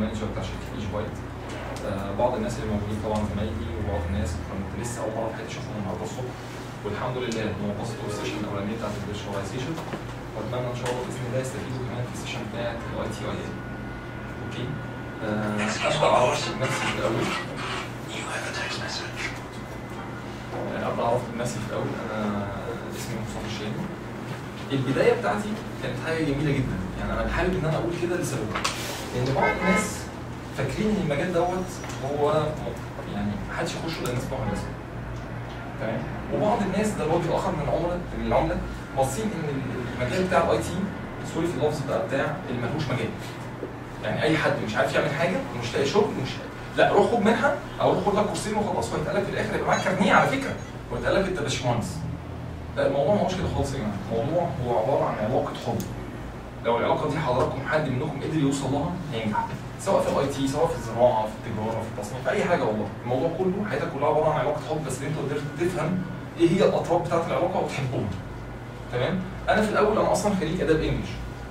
مانجر بتاع شركه ايج بايت آه، بعض الناس اللي موجودين طبعا زمايلي وبعض الناس كنت لسه اول مره في حياتي اشوفهم النهارده الصبح والحمد لله هم وصلوا السيشن الاولانيه بتاعت الفيرشواليزيشن واتمنى ان شاء الله باذن الله يستفيدوا كمان في السيشن بتاعت الاي تي اي اوكي آه، ابدا اعرف بنفسي في الاول You have a text message. آه، ابدا اعرف بنفسي في الاول انا اسمي مصطفى الشامي البدايه بتاعتي كانت حاجه جميله جدا يعني انا حابب ان انا اقول كده لسبب لان بعض الناس فاكرين ان المجال دوت هو م- يعني محدش يخش الا الناس بتوع هندسه تمام وبعض الناس ده الوجه الاخر من العملاء من العملاء باصين ان المجال بتاع الاي تي سوري في اللفظ بقى بتاع اللي ملوش مجال يعني اي حد مش عارف يعمل حاجه ومش لاقي شغل مش لا روح خد منحه او روح خد لك كورسين وخلاص وهيتقال لك في الاخر يبقى معاك كارنيه على فكره وهيتقال لك انت باشمهندس لا الموضوع ما هوش كده خالص يا جماعه الموضوع هو عباره عن علاقه حب لو العلاقه دي حضراتكم حد منكم قدر يوصل لها هينجح سواء في الاي تي سواء في الزراعه في التجاره في التصنيع في اي حاجه والله الموضوع كله حياتك كلها عباره عن علاقه حب بس ان انت قدرت تفهم ايه هي الاطراف بتاعت العلاقه وتحبهم تمام انا في الاول انا اصلا خريج اداب انجلش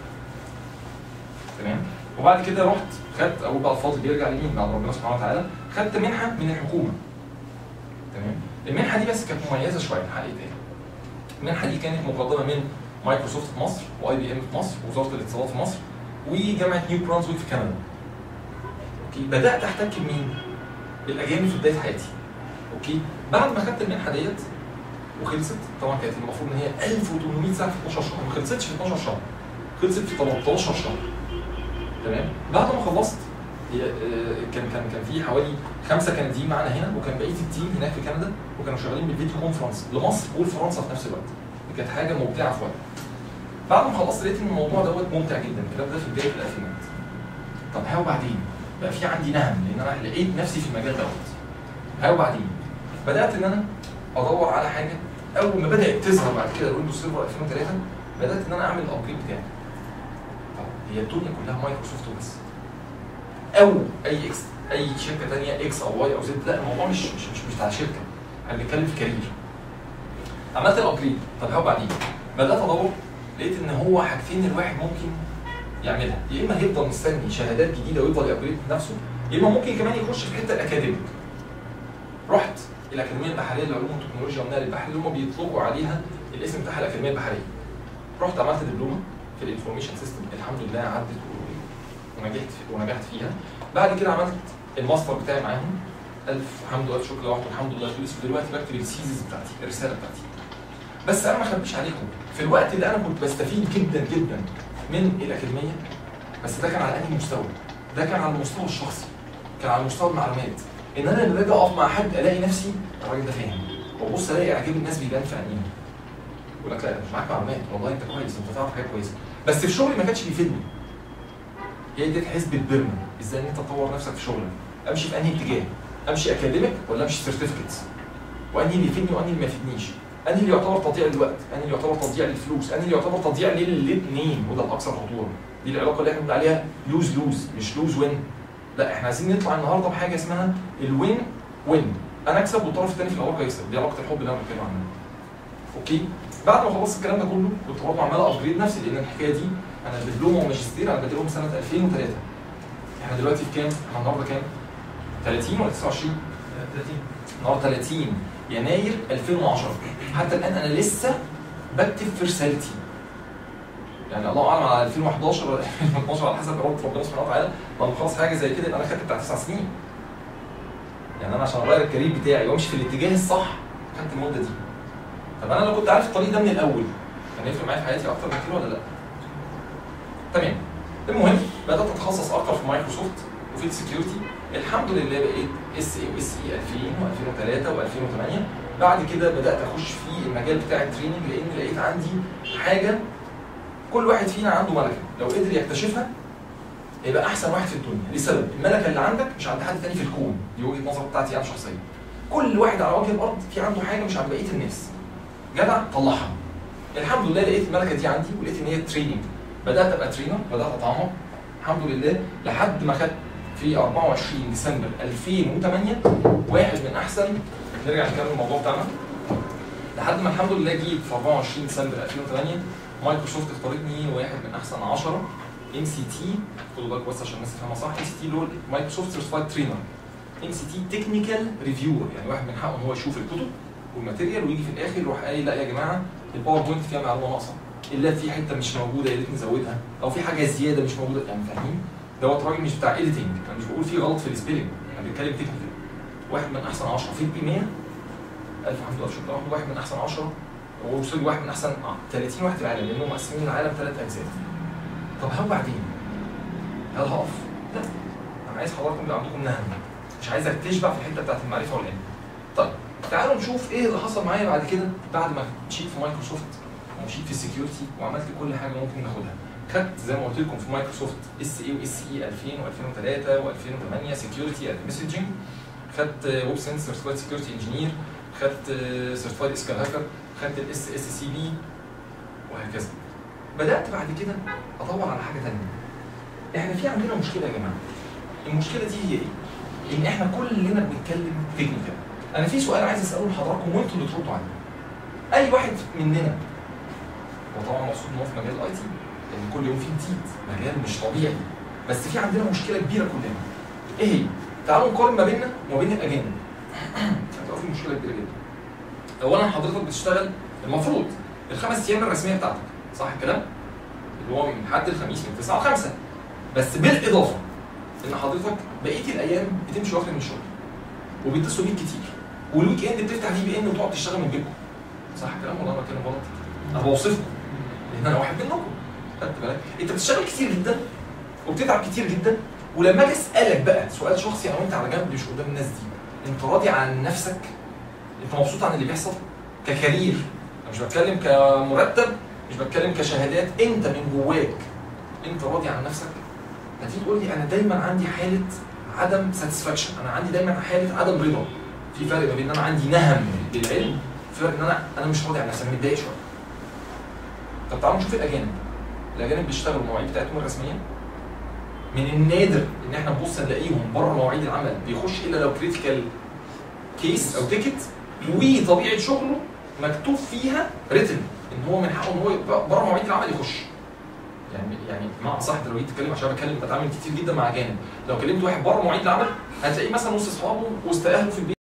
تمام وبعد كده رحت خدت او بقى الفاضل بيرجع لمين بعد ربنا سبحانه وتعالى خدت منحه من الحكومه تمام المنحه دي بس كانت مميزه شويه حقيقه المنحه دي كانت مقدمه من مايكروسوفت في مصر واي بي ام في مصر ووزاره الاتصالات في مصر وجامعه نيو برانزويك في كندا اوكي بدات احتك بمين؟ بالاجانب في بدايه حياتي اوكي بعد ما خدت المنحه ديت وخلصت طبعا كانت المفروض ان هي 1800 ساعه في 12 شهر ما خلصتش في 12 شهر خلصت في 13 شهر تمام بعد ما خلصت هي آه، كان كان كان في حوالي خمسه كنديين معانا هنا وكان بقيه التيم هناك في كندا وكانوا شغالين بالفيديو كونفرنس لمصر ولفرنسا في نفس الوقت دي كانت حاجه ممتعه في وقت بعد ما خلصت لقيت ان الموضوع دوت ممتع جدا الكلام ده في بدايه الالفينات طب ها وبعدين بقى في عندي نهم لان انا لقيت نفسي في المجال دوت ها وبعدين بدات ان انا ادور على حاجه اول ما بدات تظهر بعد كده الويندوز سيرفر 2003 بدات ان انا اعمل الابجريد بتاعي طب هي الدنيا كلها مايكروسوفت وبس او اي اكس اي شركه ثانيه اكس او واي او زد لا الموضوع مش مش مش, مش بتاع شركه احنا بنتكلم في كارير عملت الابجريد طب ها وبعدين بدات ادور لقيت ان هو حاجتين الواحد ممكن يعملها يا اما هيفضل مستني شهادات جديده ويفضل يابجريد نفسه يا اما ممكن كمان يخش في الحته الاكاديميك رحت الاكاديميه البحريه للعلوم والتكنولوجيا والنقل البحري اللي هم بيطلقوا عليها الاسم بتاعها الاكاديميه البحريه رحت عملت دبلومه في الانفورميشن سيستم الحمد لله عدت و- ونجحت في ونجحت فيها بعد كده عملت الماستر بتاعي معاهم الف حمد والف شكر لوحده الحمد لله خلص ودلوقتي بكتب السيزز بتاعتي الرساله بتاعتي بس انا ما اخبيش عليكم في الوقت اللي انا كنت بستفيد جدا جدا من الاكاديميه بس ده كان على انهي مستوى؟ ده كان على المستوى الشخصي كان على مستوى المعلومات ان انا لما باجي اقف مع حد الاقي نفسي الراجل ده فاهم وابص الاقي اعجاب الناس بيبان في عينيهم يقول لك لا مش معاك معلومات والله انت كويس انت تعرف حاجه كويسه بس في شغلي ما كانش بيفيدني هي دي حسبة بيرما ازاي ان انت تطور نفسك في شغلك امشي في انهي اتجاه امشي اكاديميك ولا امشي سيرتيفيكتس وانهي اللي يفيدني وانهي اللي ما يفيدنيش انهي اللي يعتبر تضييع للوقت انهي اللي يعتبر تضييع للفلوس انهي اللي يعتبر تضييع للاثنين وده الاكثر خطوره دي العلاقه اللي احنا بنقول عليها لوز لوز مش لوز وين لا احنا عايزين نطلع النهارده بحاجه اسمها الوين وين انا اكسب والطرف الثاني في العلاقه يكسب دي علاقه الحب اللي انا بتكلم عنها اوكي بعد ما خلصت الكلام ده كله كنت برضه عمال ابجريد نفسي لان الحكايه دي انا الدبلومه والماجستير انا بادئهم سنه 2003 احنا دلوقتي في كام؟ احنا النهارده كام؟ 30 ولا 29؟ 30 النهارده 30 يناير 2010 حتى الان انا لسه بكتب في رسالتي يعني الله اعلم على 2011 ولا 2012 على حسب اراده ربنا سبحانه وتعالى لما خلص حاجه زي كده يبقى انا خدت بتاع تسع سنين يعني انا عشان اغير الكارير بتاعي وامشي في الاتجاه الصح خدت المده دي طب انا لو كنت عارف الطريق ده من الاول كان هيفرق معايا في حياتي اكتر من كده ولا لا؟ تمام المهم بدات اتخصص اكتر في مايكروسوفت وفي السكيورتي الحمد لله بقيت اس اي واس اي 2000 و2003 و2008 بعد كده بدات اخش في المجال بتاع التريننج لان لقيت عندي حاجه كل واحد فينا عنده ملكه لو قدر يكتشفها يبقى احسن واحد في الدنيا لسبب الملكه اللي عندك مش عند حد تاني في الكون دي وجهه نظر بتاعتي انا شخصيا كل واحد على وجه الارض في عنده حاجه مش عند بقيه الناس جدع طلعها الحمد لله لقيت الملكه دي عندي ولقيت ان هي تريننج بدات ابقى ترينر بدات اتعمق الحمد لله لحد ما خدت في 24 ديسمبر 2008 واحد من احسن نرجع نكمل الموضوع بتاعنا لحد ما الحمد لله جيت في 24 ديسمبر 2008 مايكروسوفت اختارتني واحد من احسن 10 ام سي تي خدوا بالك بس عشان الناس تفهمها صح ام سي تي اللي هو مايكروسوفت سيرتيفايد ترينر ام سي تي تكنيكال ريفيور يعني واحد من حقه ان هو يشوف الكتب والماتيريال ويجي في الاخر يروح قايل لا يا جماعه الباوربوينت فيها معلومه ناقصه الا في حته مش موجوده يا ريت نزودها او في حاجه زياده مش موجوده يعني فاهمين دوت راجل مش بتاع اديتنج انا مش بقول فيه غلط في السبيلنج انا بتكلم تكنيكال واحد من احسن 10 في البي 100 الف حمد لله شكرا واحد من احسن 10 ووصل واحد من احسن آه، 30 واحد في العالم لانهم مقسمين العالم ثلاث اجزاء طب هل بعدين هل هقف؟ لا انا عايز حضراتكم يبقى عندكم نهم مش عايزك تشبع في الحته بتاعت المعرفه والعلم طيب تعالوا نشوف ايه اللي حصل معايا بعد كده بعد ما مشيت في مايكروسوفت ومشيت في السكيورتي وعملت كل حاجه ممكن ناخدها خدت زي ما قلت لكم في مايكروسوفت اس اي واس اي 2000 و2003 و2008 سكيورتي اند مسجنج خدت ويب سنس سيرتيفايد سكيورتي انجينير خدت سيرتيفايد اسكال هاكر خدت الاس اس سي بي وهكذا بدات بعد كده ادور على حاجه ثانيه احنا في عندنا مشكله يا جماعه المشكله دي هي ايه؟ ان احنا كلنا بنتكلم تكنيكال انا في سؤال عايز اساله لحضراتكم وانتوا اللي تردوا عليه اي واحد مننا وطبعا مقصود ان هو في مجال الاي تي لان كل يوم في جديد مجال مش طبيعي بس في عندنا مشكله كبيره كلنا ايه هي؟ تعالوا نقارن ما بيننا وما بين الاجانب هتبقى في مشكله كبيره جدا اولا حضرتك بتشتغل المفروض الخمس ايام الرسميه بتاعتك صح الكلام؟ اللي هو من حد الخميس من 9 ل 5 بس بالاضافه ان حضرتك بقيه الايام بتمشي واخد من الشغل وبيتصلوا بيك كتير والويك اند بتفتح في بي ان وتقعد تشتغل من بيتكم صح الكلام ولا انا بتكلم غلط؟ انا بوصفكم لان انا واحد منكم خدت بالك انت بتشتغل كتير جدا وبتتعب كتير جدا ولما اجي اسالك بقى سؤال شخصي انا وانت على جنب مش قدام الناس دي انت راضي عن نفسك؟ انت مبسوط عن اللي بيحصل؟ ككارير انا مش بتكلم كمرتب مش بتكلم كشهادات انت من جواك انت راضي عن نفسك؟ هتيجي تقول لي انا دايما عندي حاله عدم ساتسفاكشن انا عندي دايما حاله عدم رضا في فرق ما بين ان انا عندي نهم للعلم في فرق ان انا انا مش راضي عن نفسي انا متضايق شويه طب تعالوا نشوف الاجانب الاجانب بيشتغلوا المواعيد بتاعتهم الرسميه من النادر ان احنا نبص نلاقيهم بره مواعيد العمل بيخش الا لو كريتيكال كيس او تيكت وطبيعه شغله مكتوب فيها ريتن ان هو من حقه ان هو يبقى بره مواعيد العمل يخش يعني يعني بمعنى صح لو جيت تتكلم عشان بتكلم بتعامل كتير جدا مع اجانب لو كلمت واحد بره مواعيد العمل هتلاقيه مثلا وسط اصحابه وسط اهله في البيت